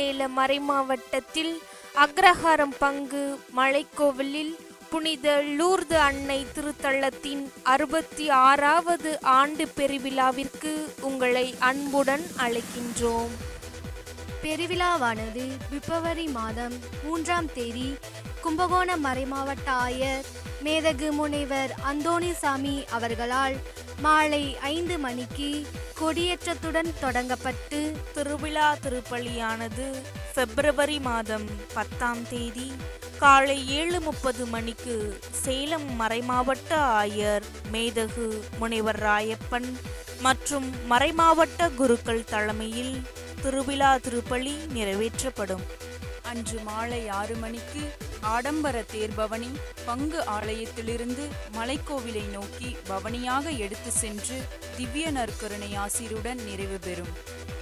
சேல மறைமாவட்டத்தில் அக்ரஹாரம் பங்கு மலைக்கோவிலில் புனித லூர்து அன்னை திருத்தலத்தின் அறுபத்தி ஆறாவது ஆண்டு பெருவிழாவிற்கு உங்களை அன்புடன் அழைக்கின்றோம் பெருவிழாவானது பிப்ரவரி மாதம் மூன்றாம் தேதி கும்பகோணம் மறைமாவட்ட ஆயர் மேதகு முனைவர் அந்தோணிசாமி அவர்களால் மாலை ஐந்து மணிக்கு கொடியேற்றத்துடன் தொடங்கப்பட்டு திருவிழா திருப்பலியானது பிப்ரவரி மாதம் பத்தாம் தேதி காலை ஏழு முப்பது மணிக்கு சேலம் மறைமாவட்ட ஆயர் மேதகு முனைவர் ராயப்பன் மற்றும் மறைமாவட்ட குருக்கள் தலைமையில் திருவிழா திருப்பலி நிறைவேற்றப்படும் அன்று மாலை ஆறு மணிக்கு ஆடம்பர தேர்பவனி பங்கு ஆலயத்திலிருந்து மலைக்கோவிலை நோக்கி பவனியாக எடுத்து சென்று திவ்ய நற்கருணை ஆசிருடன் நிறைவு பெறும்